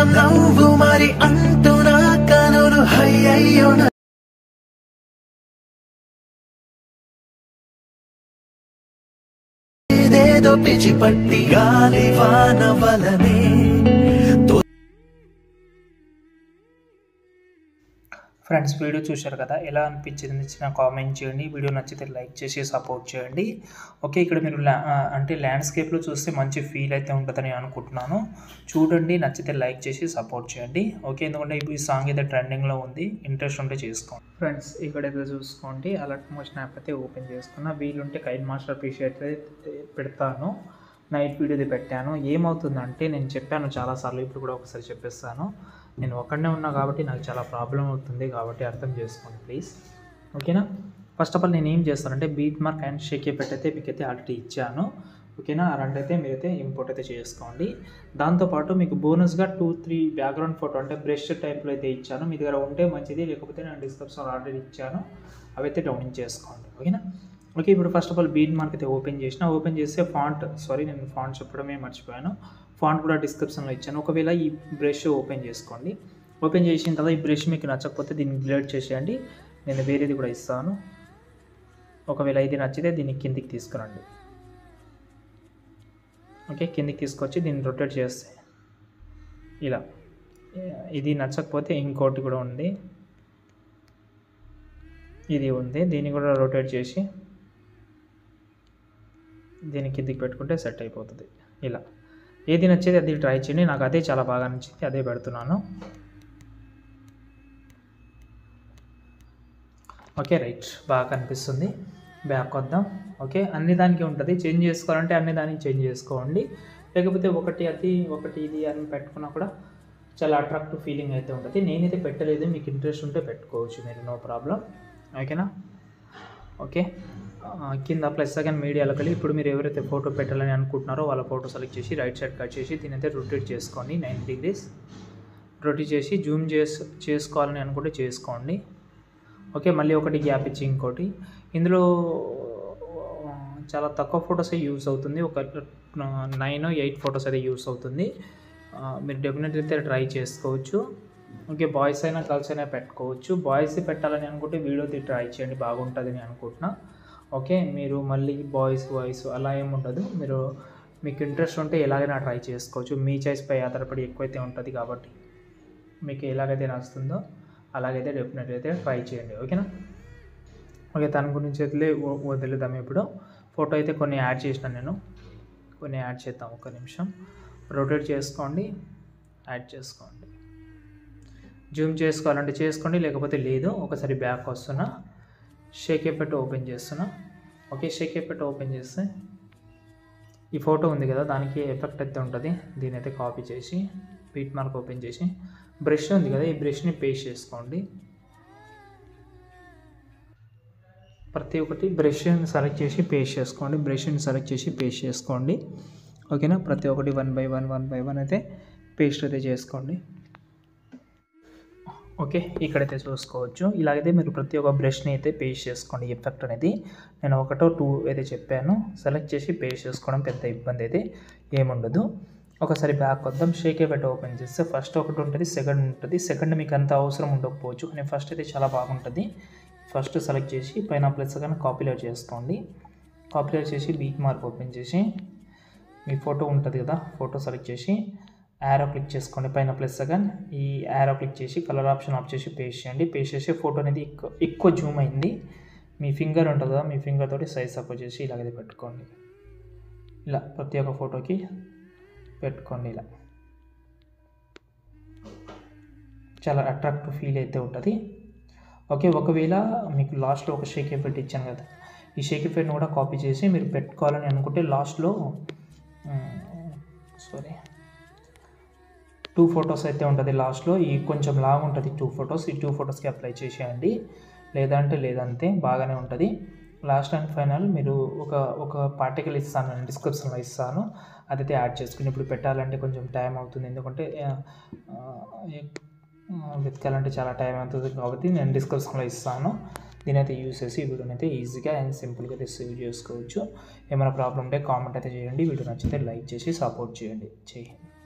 నవ్వు మరి అంటూ నా కనులు హయ్యయ్యో ఏదేదో పిచ్చి పట్టి గాలి వాన వలనే ఫ్రెండ్స్ వీడియో చూశారు కదా ఎలా అనిపించింది చిన్న కామెంట్ చేయండి వీడియో నచ్చితే లైక్ చేసి సపోర్ట్ చేయండి ఓకే ఇక్కడ మీరు ల్యా ఆ, అంటే ల్యాండ్స్కేప్లో చూస్తే మంచి ఫీల్ అయితే ఉంటుందని అనుకుంటున్నాను చూడండి నచ్చితే లైక్ చేసి సపోర్ట్ చేయండి ఓకే ఎందుకంటే ఇప్పుడు ఈ సాంగ్ అయితే ట్రెండింగ్లో ఉంది ఇంట్రెస్ట్ ఉంటే చేసుకోండి ఫ్రెండ్స్ ఇక్కడ అయితే చూసుకోండి అలర్ట్ మోషన్ యాప్ అయితే ఓపెన్ చేసుకున్నా వీలుంటే కైన్ మాస్టర్ అప్రిషియేట్ అయితే పెడతాను నైట్ వీడియోది పెట్టాను ఏమవుతుందంటే నేను చెప్పాను చాలాసార్లు ఇప్పుడు కూడా ఒకసారి చెప్పేస్తాను నేను ఒక్కడనే ఉన్నా కాబట్టి నాకు చాలా ప్రాబ్లం అవుతుంది కాబట్టి అర్థం చేసుకోండి ప్లీజ్ ఓకేనా ఫస్ట్ ఆఫ్ ఆల్ నేను ఏం చేస్తానంటే బీట్ మార్క్ అండ్ షేక్ పెట్టయితే మీకు అయితే ఆల్రెడీ ఇచ్చాను ఓకేనా ఆ రెండు అయితే మీరైతే ఇంపోర్ట్ అయితే చేసుకోండి దాంతోపాటు మీకు బోనస్గా టూ త్రీ బ్యాక్గ్రౌండ్ ఫోటో అంటే బ్రష్ టైప్లో అయితే ఇచ్చాను మీ దగ్గర ఉంటే మంచిది లేకపోతే నేను డిస్క్రిప్షన్ ఆల్రెడీ ఇచ్చాను అవైతే డౌన్లోడ్ చేసుకోండి ఓకేనా ఓకే ఇప్పుడు first of all beat mark అయితే ఓపెన్ చేసిన ఓపెన్ చేస్తే ఫాంట్ సారీ నేను ఫాంట్ చెప్పడమే మర్చిపోయాను ఫాంట్ కూడా డిస్క్రిప్షన్లో ఇచ్చాను ఒకవేళ ఈ బ్రష్ ఓపెన్ చేసుకోండి ఓపెన్ చేసిన తర్వాత ఈ బ్రష్ మీకు నచ్చకపోతే దీన్ని డిలీట్ చేసేయండి నేను వేరేది కూడా ఇస్తాను ఒకవేళ ఇది నచ్చితే దీన్ని కిందికి తీసుకురండి ఓకే కిందికి తీసుకొచ్చి దీన్ని రొటేట్ చేస్తే ఇలా ఇది నచ్చకపోతే ఇంకోటి కూడా ఉంది ఇది ఉంది దీన్ని కూడా రొటేట్ చేసి దీన్ని కిందికి పెట్టుకుంటే సెట్ అయిపోతుంది ఇలా ఏది నచ్చేది అది ట్రై చేయండి నాకు అదే చాలా బాగా నచ్చింది అదే పెడుతున్నాను ఓకే రైట్ బాగా కనిపిస్తుంది బ్యాక్ వద్దాం ఓకే అన్ని దానికి ఉంటుంది చేంజ్ చేసుకోవాలంటే అన్ని దానికి చేంజ్ చేసుకోండి లేకపోతే ఒకటి అది ఒకటి ఇది అని పెట్టుకున్నా కూడా చాలా అట్రాక్టివ్ ఫీలింగ్ అయితే ఉంటుంది నేనైతే పెట్టలేదు మీకు ఇంట్రెస్ట్ ఉంటే పెట్టుకోవచ్చు మీరు నో ప్రాబ్లం ఓకేనా ఓకే ఆ, కింద ప్లస్ సెకండ్ మీడియాలోకి వెళ్ళి ఇప్పుడు మీరు ఎవరైతే ఫోటో పెట్టాలని అనుకుంటున్నారో వాళ్ళ ఫోటో సెలెక్ట్ చేసి రైట్ సైడ్ కట్ చేసి దీని అయితే రొటేట్ చేసుకోండి నైన్ డిగ్రీస్ రొటేట్ చేసి జూమ్ చేసి చేసుకోవాలని అనుకుంటే చేసుకోండి ఓకే మళ్ళీ ఒకటి గ్యాప్ ఇచ్చి ఇంకోటి ఇందులో ఆ, చాలా తక్కువ ఫొటోస్ యూస్ అవుతుంది ఒక నైన్ ఎయిట్ ఫొటోస్ అయితే యూస్ అవుతుంది ఆ, మీరు డెఫినెట్ అయితే ట్రై చేసుకోవచ్చు ఓకే బాయ్స్ అయినా గర్ల్స్ అయినా పెట్టుకోవచ్చు బాయ్స్ పెట్టాలని అనుకుంటే వీడియోది ట్రై చేయండి బాగుంటుంది అని అనుకుంటున్నా ఓకే మీరు మళ్ళీ బాయ్స్ వాయిస్ అలా ఏమి ఉండదు మీరు మీకు ఇంట్రెస్ట్ ఉంటే ఎలాగైనా ట్రై చేసుకోవచ్చు మీ చాయిస్పై ఆధారపడి ఎక్కువైతే ఉంటుంది కాబట్టి మీకు ఎలాగైతే నచ్చుతుందో అలాగైతే డెఫినెట్ అయితే ట్రై చేయండి ఓకేనా ఓకే దాని గురించి అయితే వ- వదిలేద్దాం ఇప్పుడు ఫోటో అయితే కొన్ని యాడ్ చేసిన నేను కొన్ని యాడ్ చేద్దాం ఒక నిమిషం రొటేట్ చేసుకోండి యాడ్ చేసుకోండి జూమ్ చేసుకోవాలంటే చేసుకోండి లేకపోతే లేదు ఒకసారి బ్యాక్ వస్తున్నా షేక్ ఎఫెక్ట్ ఓపెన్ చేస్తున్నా ఓకే షేక్ ఎఫెక్ట్ ఓపెన్ చేస్తే ఈ ఫోటో ఉంది కదా దానికి ఎఫెక్ట్ అయితే ఉంటుంది దీని అయితే కాపీ చేసి బీట్ మార్క్ ఓపెన్ చేసి బ్రష్ ఉంది కదా ఈ బ్రష్ని పేస్ట్ చేసుకోండి ప్రతి ఒక్కటి బ్రష్ని సెలెక్ట్ చేసి పేస్ట్ చేసుకోండి బ్రష్ని సెలెక్ట్ చేసి పేస్ట్ చేసుకోండి ఓకేనా ప్రతి ఒక్కటి one by one one by one అయితే పేస్ట్ అయితే చేసుకోండి ఓకే ఇక్కడైతే చూసుకోవచ్చు ఇలాగైతే మీరు ప్రతి ఒక్క బ్రష్ని అయితే పేస్ట్ చేసుకోండి ఎఫెక్ట్ అనేది నేను ఒకటో టూ అయితే చెప్పాను సెలెక్ట్ చేసి పేస్ట్ చేసుకోవడం పెద్ద ఇబ్బంది అయితే ఏముండదు ఒకసారి బ్యాక్ వద్దాం షేక్ ఎఫెక్ట్ ఓపెన్ చేస్తే ఫస్ట్ ఒకటి ఉంటుంది సెకండ్ ఉంటుంది సెకండ్ మీకు అంత అవసరం ఉండకపోవచ్చు కానీ ఫస్ట్ అయితే చాలా బాగుంటుంది ఫస్ట్ సెలెక్ట్ చేసి పైన ప్లస్ కానీ కాపీలేట్ చేసుకోండి కాపీలేట్ చేసి బీట్ మార్క్ ఓపెన్ చేసి మీ ఫోటో ఉంటుంది కదా ఫోటో సెలెక్ట్ చేసి యారో క్లిక్ చేసుకోండి పైన ప్లస్ సెకండ్ ఈ యారో క్లిక్ చేసి కలర్ ఆప్షన్ ఆఫ్ చేసి పేస్ట్ చేయండి పేస్ట్ చేసి ఫోటో అనేది ఎక్కువ ఎక్కువ జూమ్ అయింది మీ ఫింగర్ ఉంటుంది కదా మీ ఫింగర్ తోటి సైజ్ సపోజ్ చేసి ఇలాగైతే పెట్టుకోండి ఇలా ప్రతి ఒక్క ఫోటోకి పెట్టుకోండి ఇలా చాలా అట్రాక్టివ్ ఫీల్ అయితే ఉంటుంది ఓకే ఒకవేళ మీకు లాస్ట్లో ఒక షేక్ ఎఫెక్ట్ ఇచ్చాను కదా ఈ షేక్ ఎఫెక్ట్ని కూడా కాపీ చేసి మీరు పెట్టుకోవాలని అనుకుంటే లాస్ట్లో సారీ టూ ఫొటోస్ అయితే ఉంటుంది లాస్ట్లో ఈ కొంచెం లాగా ఉంటుంది టూ ఫొటోస్ ఈ టూ ఫొటోస్కి అప్లై చేసేయండి లేదంటే లేదంతే బాగానే ఉంటుంది లాస్ట్ అండ్ ఫైనల్ మీరు ఒక ఒక పార్టికల్ ఇస్తాను నేను డిస్క్రిప్షన్లో ఇస్తాను అదైతే యాడ్ చేసుకుని ఇప్పుడు పెట్టాలంటే కొంచెం టైం అవుతుంది ఎందుకంటే ఆ, ఆ, ఆ, వెతకాలంటే చాలా టైం అవుతుంది కాబట్టి నేను డిస్క్రిప్షన్లో ఇస్తాను దీని అయితే యూస్ చేసి ఈ వీడియోని అయితే ఈజీగా అండ్ సింపుల్గా అయితే సేవ్ చేసుకోవచ్చు ఏమైనా ప్రాబ్లం ఉంటే కామెంట్ అయితే చేయండి వీడియో నచ్చితే లైక్ చేసి సపోర్ట్ చేయండి చేయండి